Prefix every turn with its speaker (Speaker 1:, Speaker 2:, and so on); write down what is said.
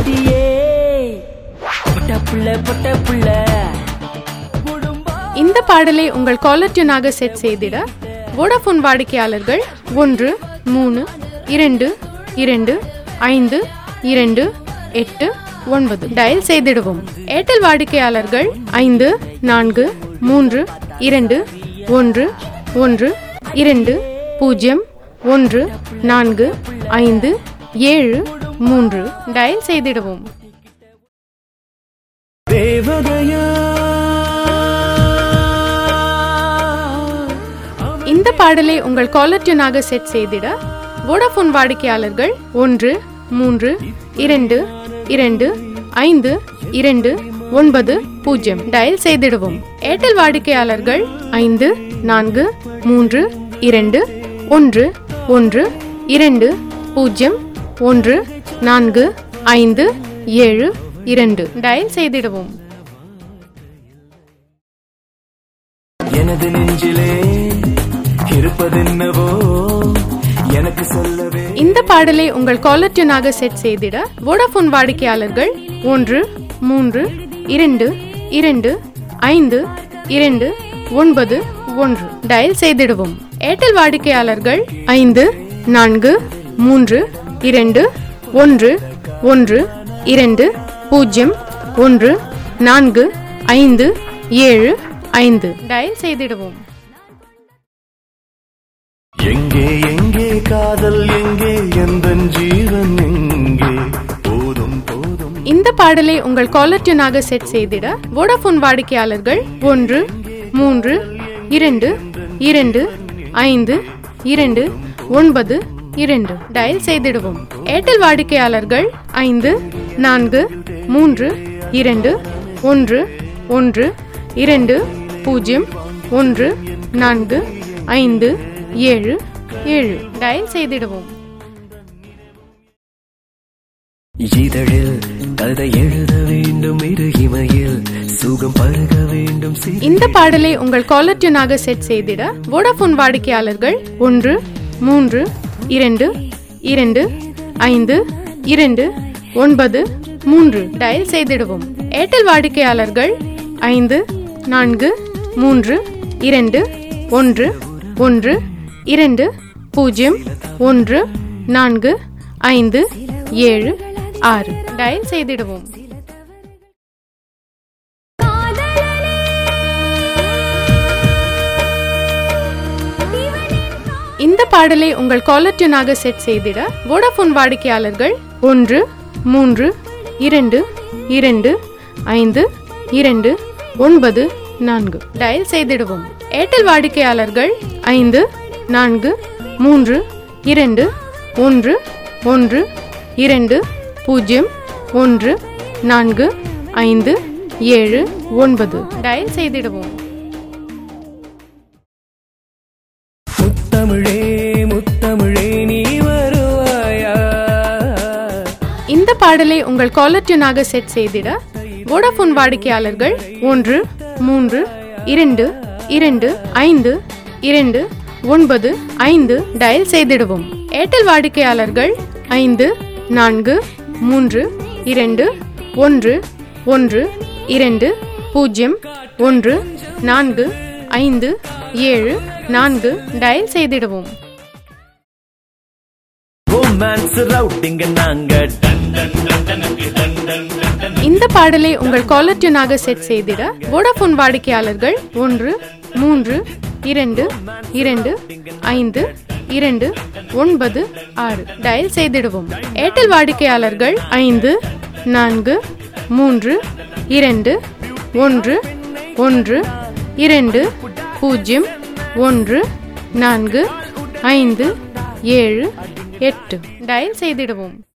Speaker 1: அடியே பொட்ட புள்ள பொட்ட புள்ள
Speaker 2: இந்த பாடலை உங்கள் காலர் டியூனாக செட் செய்திட வோடாஃபோன் வாடிக்கையாளர்கள் ஒன்று மூணு இரண்டு இரண்டு ஐந்து இரண்டு எட்டு ஒன்பது டயல் செய்திடுவோம் ஏர்டெல் வாடிக்கையாளர்கள் ஐந்து நான்கு மூன்று இரண்டு ஒன்று ஒன்று இரண்டு பூஜ்ஜியம் ஒன்று நான்கு ஐந்து ஏழு மூன்று டயல் செய்திடுவோம்
Speaker 1: தேவதையா
Speaker 2: இந்த பாடலை உங்கள் காலர் டியூனாக செட் செய்திட வோடாஃபோன் வாடிக்கையாளர்கள் ஒன்று மூன்று இரண்டு இரண்டு ஐந்து இரண்டு ஒன்பது பூஜ்ஜியம் டயல் செய்திடுவோம் ஏர்டெல் வாடிக்கையாளர்கள் ஐந்து நான்கு மூன்று இரண்டு ஒன்று ஒன்று இரண்டு பூஜ்ஜியம் ஒன்று நான்கு ஐந்து ஏழு இரண்டு டயல் செய்திடுவோம்
Speaker 1: எனது நெஞ்சிலே இருப்பதென்னவோ எனக்கு சொல்லவே
Speaker 2: இந்த பாடலை உங்கள் காலர் டியூனாக செட் செய்திட வோடாஃபோன் வாடிக்கையாளர்கள் ஒன்று மூன்று இரண்டு இரண்டு ஐந்து இரண்டு ஒன்பது ஒன்று டயல் செய்திடுவோம் ஏர்டெல் வாடிக்கையாளர்கள் ஐந்து நான்கு மூன்று இரண்டு ஒன்று ஒன்று இரண்டு பூஜ்ஜியம் ஒன்று நான்கு ஐந்து ஏழு ஐந்து டயல் செய்திடுவோம்
Speaker 1: எங்கே எங்கே காதல் எங்கே எந்த ஜீவன் எங்கே போதும் போதும்
Speaker 2: இந்த பாடலை உங்கள் காலர் டியூனாக செட் செய்திட வோடாஃபோன் வாடிக்கையாளர்கள் ஒன்று மூன்று இரண்டு இரண்டு ஐந்து இரண்டு ஒன்பது இரண்டு டயல் செய்திடுவோம் ஏர்டெல் வாடிக்கையாளர்கள் ஐந்து நான்கு மூன்று இரண்டு ஒன்று ஒன்று இரண்டு பூஜ்ஜியம் ஒன்று நான்கு ஐந்து ஏழு ஏழு டயல் செய்திடுவோம்
Speaker 1: இதழில் கதை எழுத வேண்டும் இரு இமையில் சுகம் பருக வேண்டும் சிறு
Speaker 2: இந்த பாடலை உங்கள் காலர் டியூனாக செட் செய்திட வோடாஃபோன் வாடிக்கையாளர்கள் ஒன்று மூன்று இரண்டு இரண்டு ஐந்து இரண்டு ஒன்பது மூன்று டயல் செய்திடுவோம் ஏர்டெல் வாடிக்கையாளர்கள் ஐந்து நான்கு மூன்று இரண்டு ஒன்று ஒன்று இரண்டு பூஜ்ஜியம் ஒன்று நான்கு ஐந்து ஏழு ஆறு டயல் செய்திடுவோம் இந்த பாடலை உங்கள் காலர் டியூனாக செட் செய்திட வோடாஃபோன் வாடிக்கையாளர்கள் ஒன்று மூன்று இரண்டு இரண்டு ஐந்து இரண்டு ஒன்பது நான்கு டயல் செய்திடுவோம் ஏர்டெல் வாடிக்கையாளர்கள் ஐந்து நான்கு மூன்று இரண்டு ஒன்று ஒன்று இரண்டு பூஜ்ஜியம் ஒன்று நான்கு ஐந்து ஏழு ஒன்பது டயல் செய்திடுவோம்
Speaker 1: முத்தமிழே முத்தமிழே நீ வருவாயா
Speaker 2: இந்த பாடலை உங்கள் காலர் டியூனாக செட் செய்திட வோடாஃபோன் வாடிக்கையாளர்கள் ஒன்று மூன்று இரண்டு இரண்டு ஐந்து இரண்டு ஒன்பது ஐந்து டயல் செய்திடுவோம் ஏர்டெல் வாடிக்கையாளர்கள் ஐந்து நான்கு மூன்று இரண்டு ஒன்று ஒன்று இரண்டு பூஜ்ஜியம் ஒன்று நான்கு ஐந்து ஏழு நான்கு டயல் செய்திடுவோம்
Speaker 1: ரொமான்ஸ் ரவுட்டிங்க நாங்க டன் டன் டன் டனக்கு டன் டன் டன் டன்
Speaker 2: இந்த பாடலை உங்கள் காலர் டியூனாக செட் செய்திட வோடாஃபோன் வாடிக்கையாளர்கள் ஒன்று மூன்று இரண்டு இரண்டு ஐந்து இரண்டு ஒன்பது ஆறு டயல் செய்திடுவோம் ஏர்டெல் வாடிக்கையாளர்கள் ஐந்து நான்கு மூன்று இரண்டு ஒன்று ஒன்று இரண்டு பூஜ்ஜியம் ஒன்று நான்கு ஐந்து ஏழு எட்டு டயல் செய்திடுவோம்